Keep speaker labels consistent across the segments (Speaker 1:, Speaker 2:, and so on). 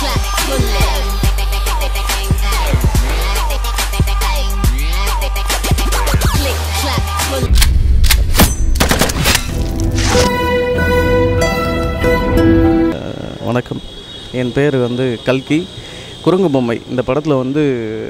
Speaker 1: clap for love. Click clap for
Speaker 2: வணக்கம் என் பேர் வந்து கல்கி குரங்கு பொம்மை இந்த படத்தில் வந்து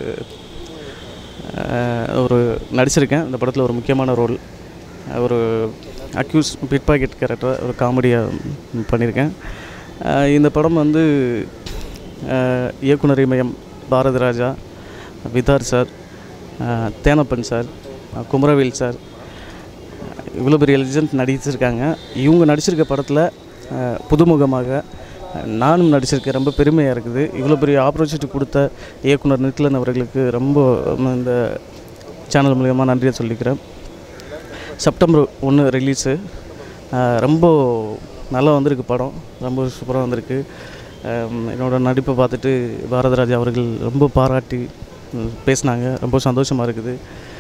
Speaker 2: அஹ், ஒரு நடிச்சிருக்கேன் இந்த படத்தில் ஒரு முக்கியமான ரோல் ஒரு அக்யூஸ் பிட் பாக்கெட் கேரக்டர் ஒரு காமெடியாக பண்ணியிருக்கேன் அஹ், இந்த படம் வந்து அஹ், இயக்குனர் இமயம் பாரதி ராஜா விதார் சார் அஹ், தேனப்பன் சார் அஹ், குமரவேல் சார் இவ்வளோ பெரிய லெஜண்ட் நடிச்சிருக்காங்க இவங்க நடிச்சிருக்க படத்தில் அஹ், புதுமுகமாக அஹ், நானும் நடிச்சிருக்கேன் ரொம்ப பெருமையாக இருக்குது இவ்வளோ பெரிய ஆப்பர்ச்சுனிட்டி கொடுத்த இயக்குனர் நித்லன் அவர்களுக்கு ரொம்ப உம், இந்த சேனல் மூலியமாக நன்றியை சொல்லிக்கிறேன் செப்டம்பர் ஒன்று ரிலீஸு ரொம்ப நல்லா வந்திருக்கு படம் ரொம்ப சூப்பராக வந்திருக்கு அஹ், என்னோட நடிப்பை பார்த்துட்டு பாரதராஜா அவர்கள் ரொம்ப பாராட்டி உம், பேசினாங்க ரொம்ப சந்தோஷமாக இருக்குது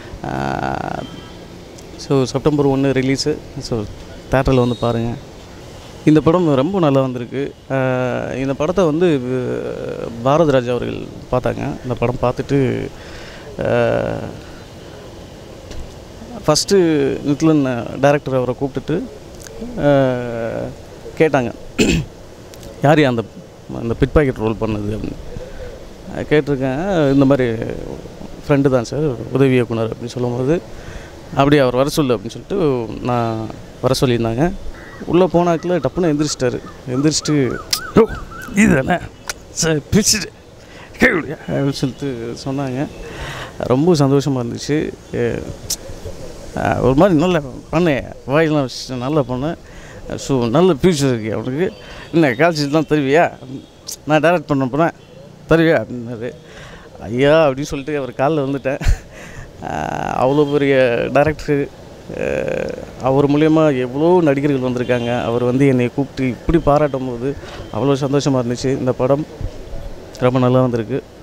Speaker 2: ஸோ செப்டம்பர் ஒன்று ரிலீஸு ஸோ தேட்டரில் வந்து பாருங்கள் இந்த படம் ரொம்ப நல்லா வந்திருக்கு அஹ் இந்த படத்தை வந்து அஹ், பாரதிராஜா அவர்கள் பார்த்தாங்க இந்த படம் பார்த்துட்டு ஃபஸ்ட்டு நித்லன் டைரக்டர் அவரை கூப்பிட்டுட்டு அஹ், கேட்டாங்க யார் அந்த அந்த பிட் பாக்கெட் ரோல் பண்ணது அப்படின்னு அஹ் கேட்டிருக்கேன் இந்த மாதிரி ஃப்ரெண்டு தான் சார் உதவி இயக்குனர் அப்படின்னு சொல்லும்போது அப்படி அவர் வர சொல்லு அப்படின்னு சொல்லிட்டு நான் வர சொல்லியிருந்தாங்க உள்ளே போனாக்கில் டப்புன்னு எந்திரிச்சிட்டாரு எந்திரிச்சிட்டு "ஓ, இது தானே சார் பிடிச்சிட்டு கேளுடியா அப்படின்னு சொல்லிட்டு சொன்னாங்க ரொம்ப சந்தோஷமாக இருந்துச்சு அஹ் அஹ் ஒரு மாதிரி நல்ல பண்ணேன் வாயிலாம் வச்சு நல்லா பண்ணேன் ஸோ நல்ல ஃபியூச்சர் இருக்கு அவனுக்கு என்ன காலேஜ்லாம் தருவியா நான் டைரக்ட் பண்ண போகிறேன் தருவியா அப்படின்னாரு ஐயா அப்படின்னு சொல்லிட்டு அவர் காலில் வந்துட்டேன் அஹ் அவ்வளோ பெரிய டைரக்டர் அவர் மூலயமா எவ்வளோ நடிகர்கள் வந்திருக்காங்க அவர் வந்து என்னை கூப்பிட்டு இப்படி பாராட்டும் போது அவ்வளோ சந்தோஷமாக இருந்துச்சு இந்த படம் ரொம்ப நல்லா வந்திருக்கு